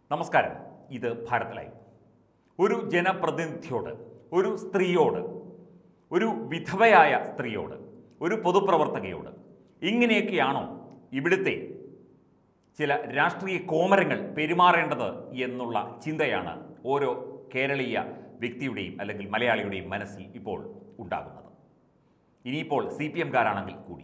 നമസ്കാരം ഇത് ഭാരത് ലൈവ് ഒരു ജനപ്രതിനിധിയോട് ഒരു സ്ത്രീയോട് ഒരു വിധവയായ സ്ത്രീയോട് ഒരു പൊതുപ്രവർത്തകയോട് ഇങ്ങനെയൊക്കെയാണോ ഇവിടുത്തെ ചില രാഷ്ട്രീയ കോമരങ്ങൾ പെരുമാറേണ്ടത് എന്നുള്ള ചിന്തയാണ് ഓരോ കേരളീയ വ്യക്തിയുടെയും അല്ലെങ്കിൽ മലയാളിയുടെയും മനസ്സിൽ ഇപ്പോൾ ഉണ്ടാകുന്നത് ഇനിയിപ്പോൾ സി പി എംകാരാണെങ്കിൽ കൂടി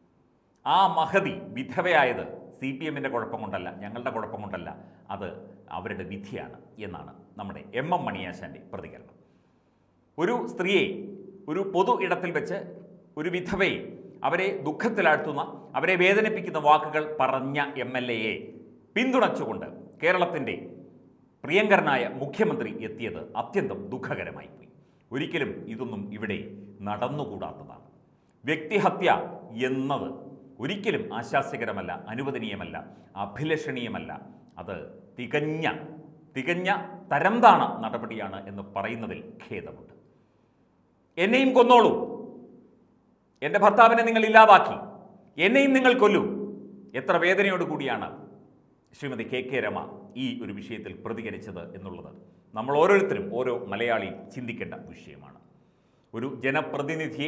ആ മഹതി വിധവയായത് സി പി എമ്മിൻ്റെ കുഴപ്പം കൊണ്ടല്ല ഞങ്ങളുടെ കുഴപ്പം കൊണ്ടല്ല അത് അവരുടെ വിധിയാണ് എന്നാണ് നമ്മുടെ എം എം മണിയാശാൻ്റെ പ്രതികരണം ഒരു സ്ത്രീയെ ഒരു പൊതു ഇടത്തിൽ വെച്ച് ഒരു വിധവയെ അവരെ ദുഃഖത്തിലാഴ്ത്തുന്ന അവരെ വേദനിപ്പിക്കുന്ന വാക്കുകൾ പറഞ്ഞ എം എൽ എയെ പിന്തുണച്ചുകൊണ്ട് കേരളത്തിൻ്റെ പ്രിയങ്കരനായ മുഖ്യമന്ത്രി എത്തിയത് അത്യന്തം ദുഃഖകരമായി പോയി ഒരിക്കലും ഇതൊന്നും ഇവിടെ നടന്നുകൂടാത്തതാണ് വ്യക്തിഹത്യ എന്നത് ഒരിക്കലും ആശാസ്യകരമല്ല അനുവദനീയമല്ല അഭിലഷണീയമല്ല അത് തികഞ്ഞ തികഞ്ഞ തരംതാണ നടപടിയാണ് എന്ന് പറയുന്നതിൽ ഖേദമുണ്ട് എന്നെയും കൊന്നോളൂ എൻ്റെ ഭർത്താവിനെ നിങ്ങൾ ഇല്ലാതാക്കി എന്നെയും നിങ്ങൾ കൊല്ലൂ എത്ര വേദനയോട് കൂടിയാണ് ശ്രീമതി കെ കെ രമ ഈ ഒരു വിഷയത്തിൽ പ്രതികരിച്ചത് എന്നുള്ളത് നമ്മൾ ഓരോരുത്തരും ഓരോ മലയാളിയും ചിന്തിക്കേണ്ട വിഷയമാണ് ഒരു ജനപ്രതിനിധിയെ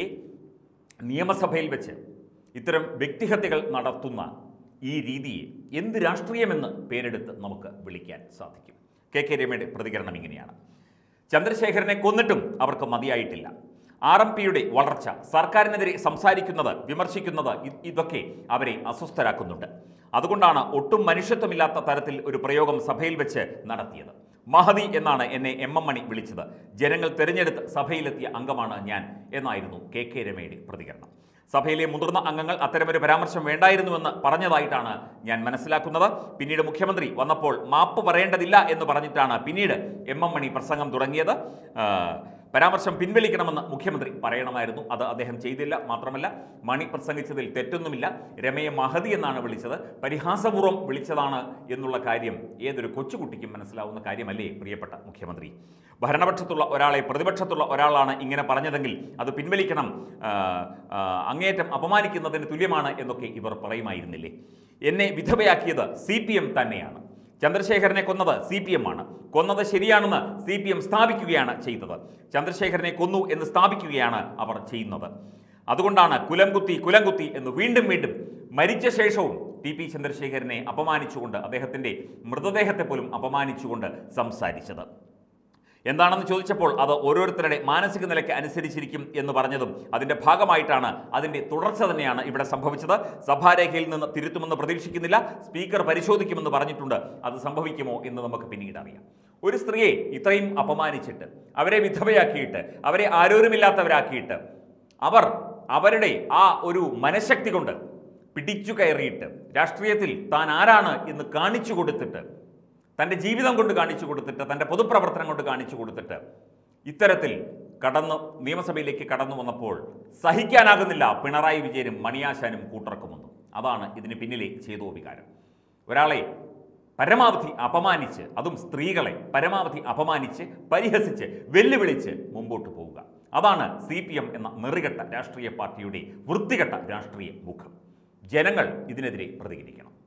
നിയമസഭയിൽ വെച്ച് ഇത്തരം വ്യക്തിഹത്യകൾ നടത്തുന്ന ഈ രീതിയെ എന്ത് രാഷ്ട്രീയമെന്ന് പേരെടുത്ത് നമുക്ക് വിളിക്കാൻ സാധിക്കും കെ കെ രമയുടെ പ്രതികരണം ഇങ്ങനെയാണ് ചന്ദ്രശേഖരനെ കൊന്നിട്ടും അവർക്ക് മതിയായിട്ടില്ല ആർ എം പിയുടെ വളർച്ച സർക്കാരിനെതിരെ സംസാരിക്കുന്നത് വിമർശിക്കുന്നത് ഇ- ഇതൊക്കെ അവരെ അസ്വസ്ഥരാക്കുന്നുണ്ട് അതുകൊണ്ടാണ് ഒട്ടും മനുഷ്യത്വമില്ലാത്ത തരത്തിൽ ഒരു പ്രയോഗം സഭയിൽ വെച്ച് നടത്തിയത് മഹതി എന്നാണ് എന്നെ എം എം മണി വിളിച്ചത് ജനങ്ങൾ തിരഞ്ഞെടുത്ത് സഭയിലെത്തിയ അംഗമാണ് ഞാൻ എന്നായിരുന്നു കെ കെ രമയുടെ പ്രതികരണം സഭയിലെ മുതിർന്ന അംഗങ്ങൾ അത്തരമൊരു പരാമർശം വേണ്ടായിരുന്നുവെന്ന് പറഞ്ഞതായിട്ടാണ് ഞാൻ മനസ്സിലാക്കുന്നത് പിന്നീട് മുഖ്യമന്ത്രി വന്നപ്പോൾ മാപ്പ് പറയേണ്ടതില്ല എന്ന് പറഞ്ഞിട്ടാണ് പിന്നീട് എം എം മണി പ്രസംഗം തുടങ്ങിയത് ആ, പരാമർശം പിൻവലിക്കണമെന്ന് മുഖ്യമന്ത്രി പറയണമായിരുന്നു അത് അദ്ദേഹം ചെയ്തില്ല മാത്രമല്ല മണി പ്രസംഗിച്ചതിൽ തെറ്റൊന്നുമില്ല രമയെ മഹതി എന്നാണ് വിളിച്ചത് പരിഹാസപൂർവ്വം വിളിച്ചതാണ് എന്നുള്ള കാര്യം ഏതൊരു കൊച്ചുകുട്ടിക്കും മനസ്സിലാവുന്ന കാര്യമല്ലേ പ്രിയപ്പെട്ട മുഖ്യമന്ത്രി ഭരണപക്ഷത്തുള്ള ഒരാളെ പ്രതിപക്ഷത്തുള്ള ഒരാളാണ് ഇങ്ങനെ പറഞ്ഞതെങ്കിൽ അത് പിൻവലിക്കണം ആ, ആ, അങ്ങേയറ്റം അപമാനിക്കുന്നതിന് തുല്യമാണ് എന്നൊക്കെ ഇവർ പറയുമായിരുന്നില്ലേ എന്നെ വിധവയാക്കിയത് സി പി എം തന്നെയാണ് ചന്ദ്രശേഖരനെ കൊന്നത് സി പി എം ആണ് കൊന്നത് ശരിയാണെന്ന് സി പി എം സ്ഥാപിക്കുകയാണ് ചെയ്തത് ചന്ദ്രശേഖരനെ കൊന്നു എന്ന് സ്ഥാപിക്കുകയാണ് അവർ ചെയ്യുന്നത് അതുകൊണ്ടാണ് കുലംകുത്തി കുലംകുത്തി എന്ന് വീണ്ടും വീണ്ടും മരിച്ച ശേഷവും ടി പി ചന്ദ്രശേഖരനെ അപമാനിച്ചുകൊണ്ട് അദ്ദേഹത്തിൻ്റെ മൃതദേഹത്തെ പോലും അപമാനിച്ചുകൊണ്ട് സംസാരിച്ചത് എന്താണെന്ന് ചോദിച്ചപ്പോൾ അത് ഓരോരുത്തരുടെ മാനസിക നിലയ്ക്ക് അനുസരിച്ചിരിക്കും എന്ന് പറഞ്ഞതും അതിൻ്റെ ഭാഗമായിട്ടാണ് അതിൻ്റെ തുടർച്ച തന്നെയാണ് ഇവിടെ സംഭവിച്ചത് സഭാരേഖയിൽ നിന്ന് തിരുത്തുമെന്ന് പ്രതീക്ഷിക്കുന്നില്ല സ്പീക്കർ പരിശോധിക്കുമെന്ന് പറഞ്ഞിട്ടുണ്ട് അത് സംഭവിക്കുമോ എന്ന് നമുക്ക് പിന്നീട് അറിയാം ഒരു സ്ത്രീയെ ഇത്രയും അപമാനിച്ചിട്ട് അവരെ വിധവയാക്കിയിട്ട് അവരെ ആരോരുമില്ലാത്തവരാക്കിയിട്ട് അവർ അവരുടെ ആ ഒരു മനഃശക്തി കൊണ്ട് പിടിച്ചു കയറിയിട്ട് രാഷ്ട്രീയത്തിൽ താൻ ആരാണ് എന്ന് കാണിച്ചു കൊടുത്തിട്ട് തൻ്റെ ജീവിതം കൊണ്ട് കാണിച്ചു കൊടുത്തിട്ട് തൻ്റെ പൊതുപ്രവർത്തനം കൊണ്ട് കാണിച്ചു കൊടുത്തിട്ട് ഇത്തരത്തിൽ കടന്നു നിയമസഭയിലേക്ക് കടന്നു വന്നപ്പോൾ സഹിക്കാനാകുന്നില്ല പിണറായി വിജയനും മണിയാശാനും കൂട്ടിറക്കുമെന്നും അതാണ് ഇതിന് പിന്നിലെ ചേതോ വികാരം ഒരാളെ പരമാവധി അപമാനിച്ച് അതും സ്ത്രീകളെ പരമാവധി അപമാനിച്ച് പരിഹസിച്ച് വെല്ലുവിളിച്ച് മുമ്പോട്ട് പോവുക അതാണ് സി പി എം എന്ന നെറുകെട്ട രാഷ്ട്രീയ പാർട്ടിയുടെ വൃത്തികെട്ട രാഷ്ട്രീയ മുഖം ജനങ്ങൾ ഇതിനെതിരെ പ്രതികരിക്കണം